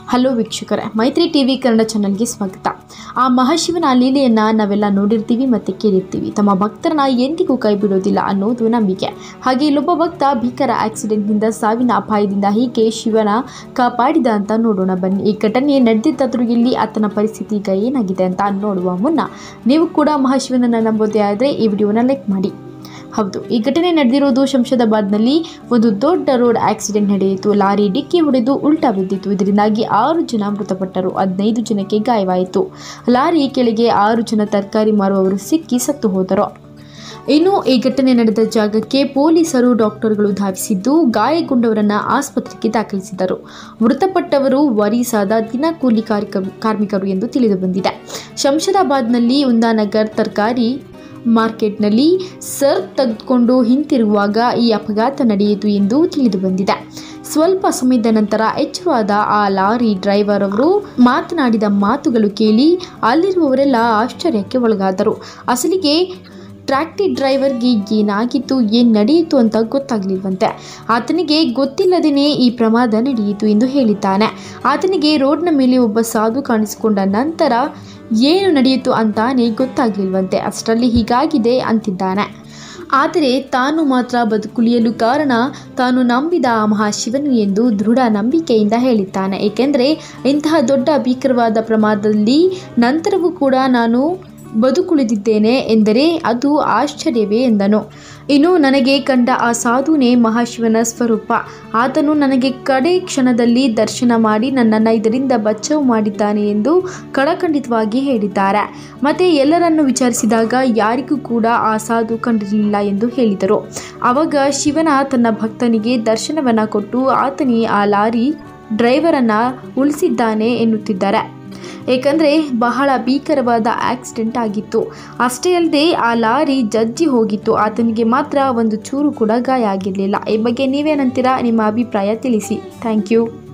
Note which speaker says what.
Speaker 1: hello ವೀಕ್ಷಕರೇ ಮೈತ್ರಿ TV Kannada ಚಾನಲ್ಗೆ ಸ್ವಾಗತ ಆ ಮಹಾಶಿವನ ಲೀಲೆಯನ್ನ ನಾವೆಲ್ಲ ನೋಡಿರ್ತೀವಿ ಮತ್ತೆ ಕೇಳಿರ್ತೀವಿ ತಮ್ಮ ಭಕ್ತರನ್ನ ಎಂದಿಗೂ ಕೈ ಬಿಡೋದಿಲ್ಲ ಅನ್ನೋದು ನಂಬಿಕೆ ಹಾಗೆ ಇಲ್ಲೊಬ್ಬ ಭಕ್ತ ಭೀಕರ ಆಕ್ಸಿಡೆಂಟ್ನಿಂದ ಸಾವಿನ ಅಪಾಯದಿಂದ ಹೀಗೆ ಶಿವನ ಕಾಪಾಡಿದ ಅಂತ ನೋಡೋಣ ಬನ್ನಿ ಈ ಘಟನೆ ನಡೆದಿದ್ದಾದ್ರೂ ಇಲ್ಲಿ ಆತನ ಪರಿಸ್ಥಿತಿ ಈಗ ಏನಾಗಿದೆ ಅಂತ ನೋಡುವ ಮುನ್ನ ನೀವು ಕೂಡ ಮಹಾಶಿವನನ್ನ ನಂಬೋದೇ ಆದರೆ ಈ ವಿಡಿಯೋನ ಲೈಕ್ ಮಾಡಿ ಹೌದು ಈ ಘಟನೆ ನಡೆದಿರೋದು ಶಂಷಾದಾಬಾದ್ನಲ್ಲಿ ಒಂದು ದೊಡ್ಡ ರೋಡ್ ಆಕ್ಸಿಡೆಂಟ್ ನಡೆಯಿತು ಲಾರಿ ಡಿಕ್ಕಿ ಹೊಡೆದು ಉಲ್ಟಾ ಬಿದ್ದಿತ್ತು ಇದರಿಂದಾಗಿ ಆರು ಜನ ಮೃತಪಟ್ಟರು ಹದಿನೈದು ಜನಕ್ಕೆ ಗಾಯವಾಯಿತು ಲಾರಿ ಕೆಳಗೆ ಆರು ಜನ ತರಕಾರಿ ಮಾರುವವರು ಸಿಕ್ಕಿ ಸತ್ತು ಹೋದರು ಇನ್ನು ಈ ಘಟನೆ ನಡೆದ ಜಾಗಕ್ಕೆ ಪೊಲೀಸರು ಡಾಕ್ಟರ್ಗಳು ಧಾವಿಸಿದ್ದು ಗಾಯಗೊಂಡವರನ್ನ ಆಸ್ಪತ್ರೆಗೆ ದಾಖಲಿಸಿದರು ಮೃತಪಟ್ಟವರು ವರೀಸಾದ ದಿನ ಕೂಲಿ ಕಾರ್ಮಿಕ- ಕಾರ್ಮಿಕರು ಎಂದು ತಿಳಿದು ಬಂದಿದೆ ಶಂಷಾದಾಬಾದ್ನಲ್ಲಿ ಉಂದಾನಗರ್ ತರಕಾರಿ ಮಾರ್ಕೆಟ್ನಲ್ಲಿ ಸರ್ ತೆಗೆದುಕೊಂಡು ಹಿಂತಿರುಗುವಾಗ ಈ ಅಪಘಾತ ನಡೆಯಿತು ಎಂದು ತಿಳಿದು ಬಂದಿದೆ ಸ್ವಲ್ಪ ಸಮಯದ ನಂತರ ಎಚ್ಚರವಾದ ಆ ಲಾರಿ ಡ್ರೈವರ್ ಅವರು ಮಾತನಾಡಿದ ಮಾತುಗಳು ಕೇಳಿ ಅಲ್ಲಿರುವವರೆಲ್ಲ ಆಶ್ಚರ್ಯಕ್ಕೆ ಒಳಗಾದರು ಅಸಲಿಗೆ ಟ್ರ್ಯಾಕ್ಟಿ ಡ್ರೈವರ್ಗೆ ಏನಾಗಿತ್ತು ಏನು ನಡೆಯಿತು ಅಂತ ಗೊತ್ತಾಗಲಿಲ್ವಂತೆ ಆತನಿಗೆ ಗೊತ್ತಿಲ್ಲದೇ ಈ ಪ್ರಮಾದ ನಡೆಯಿತು ಎಂದು ಹೇಳಿದ್ದಾನೆ ಆತನಿಗೆ ರೋಡ್ನ ಮೇಲೆ ಒಬ್ಬ ಸಾಧು ಕಾಣಿಸಿಕೊಂಡ ನಂತರ ಏನು ನಡೆಯಿತು ಅಂತಾನೆ ಗೊತ್ತಾಗ್ಲಿಲ್ವಂತೆ ಅಷ್ಟರಲ್ಲಿ ಹೀಗಾಗಿದೆ ಅಂತಿದ್ದಾನೆ ಆದರೆ ತಾನು ಮಾತ್ರ ಬದುಕುಳಿಯಲು ಕಾರಣ ತಾನು ನಂಬಿದ ಆ ಮಹಾಶಿವನು ಎಂದು ದೃಢ ನಂಬಿಕೆಯಿಂದ ಹೇಳಿದ್ದಾನೆ ಏಕೆಂದರೆ ಇಂತಹ ದೊಡ್ಡ ಭೀಕರವಾದ ಪ್ರಮಾದದಲ್ಲಿ ನಂತರವೂ ಕೂಡ ನಾನು ಬದುಕುಳಿದಿದ್ದೇನೆ ಎಂದರೆ ಅದು ಆಶ್ಚರ್ಯವೇ ಎಂದನು ಇನ್ನು ನನಗೆ ಕಂಡ ಆ ಸಾಧುನೇ ಮಹಾಶಿವನ ಸ್ವರೂಪ ಆತನು ನನಗೆ ಕಡೆ ಕ್ಷಣದಲ್ಲಿ ದರ್ಶನ ಮಾಡಿ ನನ್ನನ್ನು ಇದರಿಂದ ಬಚಾವ್ ಮಾಡಿದ್ದಾನೆ ಎಂದು ಕಳಖಂಡಿತವಾಗಿ ಹೇಳಿದ್ದಾರೆ ಮತ್ತೆ ಎಲ್ಲರನ್ನು ವಿಚಾರಿಸಿದಾಗ ಯಾರಿಗೂ ಕೂಡ ಆ ಸಾಧು ಕಂಡಿರಲಿಲ್ಲ ಎಂದು ಹೇಳಿದರು ಆವಾಗ ಶಿವನ ತನ್ನ ಭಕ್ತನಿಗೆ ದರ್ಶನವನ್ನು ಕೊಟ್ಟು ಆತನೇ ಆ ಲಾರಿ ಡ್ರೈವರನ್ನು ಉಳಿಸಿದ್ದಾನೆ ಎನ್ನುತ್ತಿದ್ದಾರೆ ಏಕೆಂದರೆ ಬಹಳ ಭೀಕರವಾದ ಆಕ್ಸಿಡೆಂಟ್ ಆಗಿತ್ತು ಅಷ್ಟೇ ಅಲ್ಲದೆ ಆ ಲಾರಿ ಜಜ್ಜಿ ಹೋಗಿತ್ತು ಆತನಿಗೆ ಮಾತ್ರ ಒಂದು ಚೂರು ಕೂಡ ಗಾಯ ಆಗಿರಲಿಲ್ಲ ಈ ಬಗ್ಗೆ ನೀವೇನಂತೀರಾ ನಿಮ್ಮ ಅಭಿಪ್ರಾಯ ತಿಳಿಸಿ ಥ್ಯಾಂಕ್ ಯು